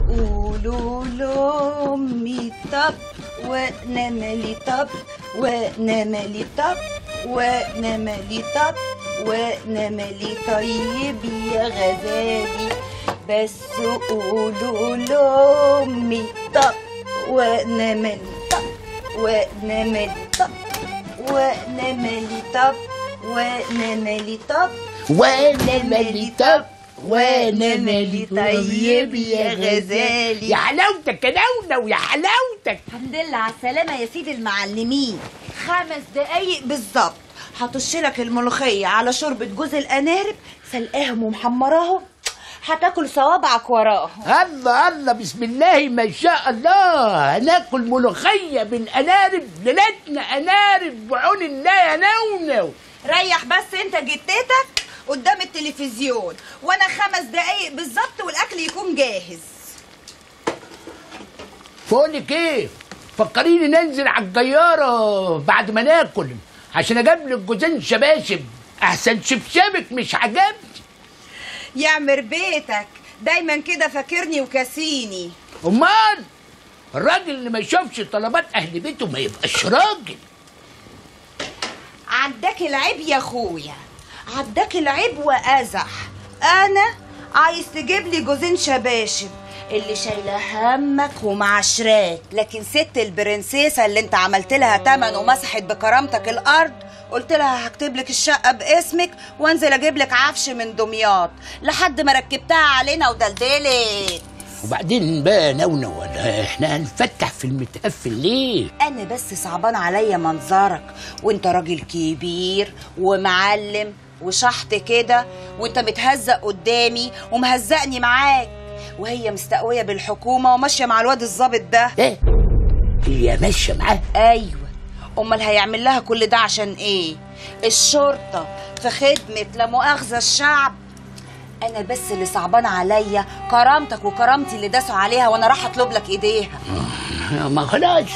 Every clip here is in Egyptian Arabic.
قولوا لأمي طب وأنا مالي طب وأنا مالي طب وأنا مالي طب وأنا مالي طيب يا غزالي بس قولوا لأمي طب وأنا مالي طب وأنا مالي طب وأنا مالي طب وأنا مالي طب وانا مالي طب وانا مالي طيب يا غزالي يا حلاوتك يا نونو يا حلاوتك الحمد لله على السلامة يا سيدي المعلمين خمس دقايق بالظبط هطش لك الملوخية على شوربة جوز الأنارب سلقاهم ومحمراهم هتاكل صوابعك وراهم الله الله بسم الله ما شاء الله هناكل ملوخيه بالانارب ليلتنا انارب وعون الله يا نونو ريح بس انت جتتك قدام التلفزيون وانا خمس دقايق بالظبط والاكل يكون جاهز بقولك ايه فكريني ننزل على الجياره بعد ما ناكل عشان اجيب لك جوزين شباشب احسن شبشبك مش عجبني يعمر بيتك دايما كده فاكرني وكاسيني امال الراجل اللي ما يشوفش طلبات اهل بيته ما يبقاش راجل عداك العيب يا اخويا عداك العيب وازح انا عايز تجيب لي جوزين شباشب اللي شايله همك ومعشراك لكن ست البرنسيسه اللي انت عملت لها تمن ومسحت بكرامتك الارض قلت لها هكتب لك الشقه باسمك وانزل اجيب لك عفش من دمياط لحد ما ركبتها علينا ودلدلت وبعدين بقى نونو ولا احنا هنفتح في المتقفل ليه انا بس صعبان عليا منظرك وانت راجل كبير ومعلم وشحط كده وانت متهزق قدامي ومهزقني معاك وهي مستقويه بالحكومه وماشيه مع الواد الظابط ده ايه هي ماشيه معاه ايوه امال هيعمل لها كل ده عشان ايه الشرطه في خدمه لا مؤاخذه الشعب انا بس اللي صعبان عليا كرامتك وكرامتي اللي داسوا عليها وانا راح اطلب لك ايديها ما خلاص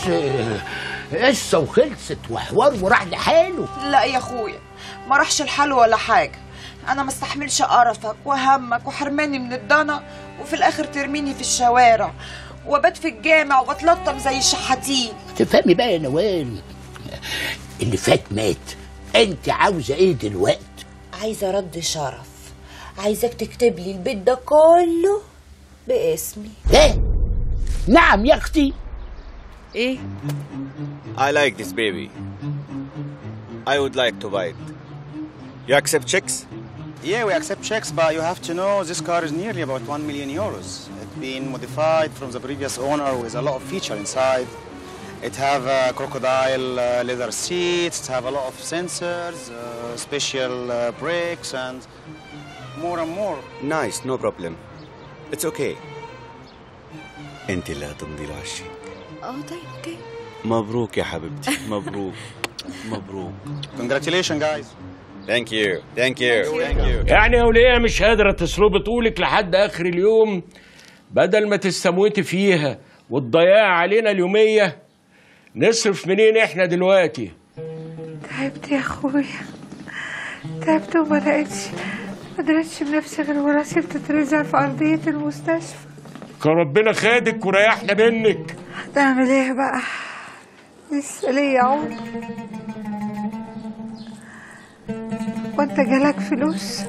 قصه وخلصت وحوار وراح لحاله لا يا اخويا ما راحش الحال ولا حاجه انا ما استحملش قرفك وهمك وحرماني من الضنا وفي الاخر ترميني في الشوارع وبات في الجامع وبتلطم زي الشحاتين تفهمي بقى يا نوال اللي فات مات انت عاوزه ايه دلوقتي عايزه رد شرف عايزك تكتب لي البيت ده كله باسمي ايه نعم يا اختي ايه I like this baby. I would like to buy it. You accept checks? Yeah, we accept checks, but you have to know this car is nearly about 1 million euros. It's been modified from the previous owner with a lot of feature inside. It have uh, crocodile uh, leather seats, it have a lot of sensors, uh, special uh, brakes, and more and more. Nice, no problem. It's okay. انت اللي هتمضي له على الشيك. اه طيب اوكي مبروك يا حبيبتي مبروك مبروك. Congratulations, guys. Thank you. Thank you. Thank you. يعني يا وليه مش قادرة تصلبي طولك لحد آخر اليوم بدل ما تستموتي فيها وتضيعي علينا اليومية نصرف منين احنا دلوقتي تعبت يا اخويا تعبت وما لقيتش ما قدرتش بنفسي غير وراسي بتترزع في ارضيه المستشفى كان ربنا خادك وريحنا منك هتعمل ايه بقى لسه ليا عمر وانت جالك فلوس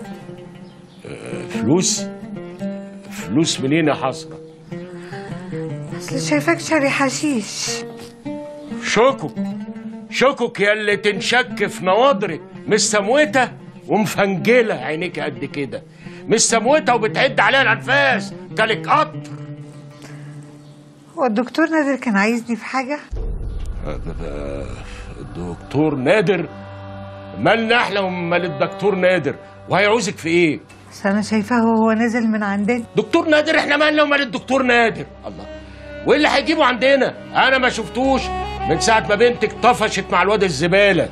فلوس فلوس منين يا حسرة اصل شايفاك شاري حشيش شكك شكك يا اللي تنشك في نواضرك مش سموتة ومفنجلة عينيك قد كده مش سموتة وبتعد عليها الأنفاس جالك قطر هو الدكتور نادر كان عايزني في حاجه دكتور نادر مالنا احنا ومال الدكتور نادر وهيعوزك في ايه بس انا شايفاه وهو نازل من عندنا دكتور نادر احنا مالنا ومال الدكتور نادر الله وايه اللي هيجيبه عندنا انا ما شفتوش من ساعه ما بنتك طفشت مع الواد الزباله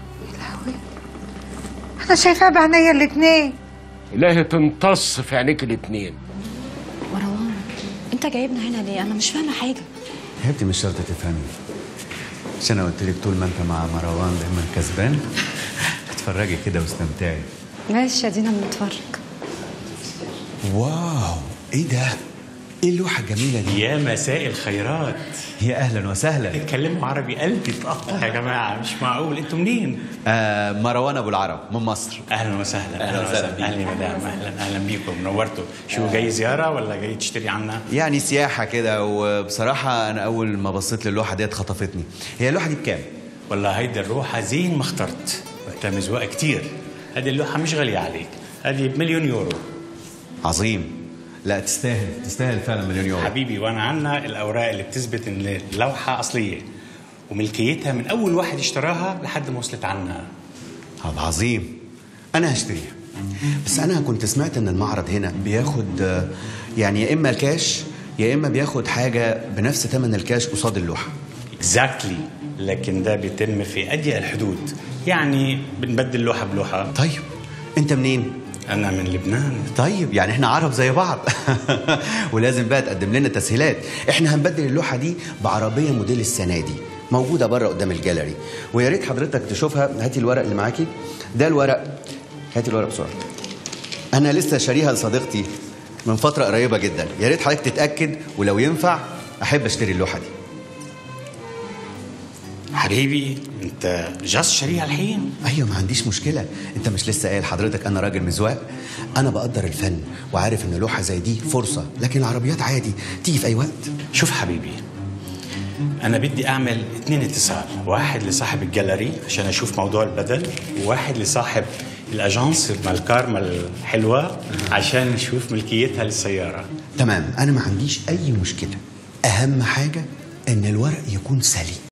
انا شايفاه بعينيا الاتنين الهي تمتص في عينيك الاتنين مروان انت جايبنا هنا ليه انا مش فاهمه حاجه يا بنتي مش شرط تفهمي مش انا قلت لك طول ما انت مع مروان دايما كسبان اتفرجي كده واستمتعي ماشي ادينا بنتفرج واو ايه ده ايه اللوحه الجميله دي يا مساء الخيرات يا اهلا وسهلا اتكلموا عربي قلبي اتقطع يا جماعه مش معقول انتوا منين؟ آه مروان ابو العرب من مصر اهلا وسهلا أهلا وسهلا بيك. اهلا يا مدام اهلا اهلا بيكم نورتوا شو جاي زياره ولا جاي تشتري عنا؟ يعني سياحه كده وبصراحه انا اول ما بصيت للوحه ديت خطفتني هي اللوحه دي بكام والله هيدي اللوحه زين ما اخترت وقتها مزواق كتير هذه اللوحه مش غاليه عليك هذه بمليون يورو عظيم لا تستاهل تستاهل فعلا مليون يورو حبيبي وانا عنا الاوراق اللي بتثبت ان اللوحه اصليه وملكيتها من اول واحد اشتراها لحد ما وصلت عنا طب عظيم انا هشتريها بس انا كنت سمعت ان المعرض هنا بياخد آه، يعني يا اما الكاش يا اما بياخد حاجه بنفس ثمن الكاش قصاد اللوحه اكزاكتلي لكن ده بيتم في اضيق الحدود يعني بنبدل لوحه بلوحه طيب انت منين انا من لبنان طيب يعني احنا عرب زي بعض ولازم بقى تقدم لنا تسهيلات احنا هنبدل اللوحه دي بعربيه موديل السنه دي موجوده بره قدام الجاليري ويا ريت حضرتك تشوفها هاتي الورق اللي معاكي ده الورق هاتي الورق بسرعه انا لسه شاريها لصديقتي من فتره قريبه جدا يا ريت حضرتك تتاكد ولو ينفع احب اشتري اللوحه دي حبيبي انت جاست شاريها الحين ايوه ما عنديش مشكله انت مش لسه قايل حضرتك انا راجل مزواق انا بقدر الفن وعارف ان لوحه زي دي فرصه لكن العربيات عادي تيجي في اي وقت شوف حبيبي انا بدي اعمل اتنين اتصال واحد لصاحب الجاليري عشان اشوف موضوع البدل وواحد لصاحب الاجانس مال كارما الحلوه عشان نشوف ملكيتها للسياره تمام انا ما عنديش اي مشكله اهم حاجه ان الورق يكون سليم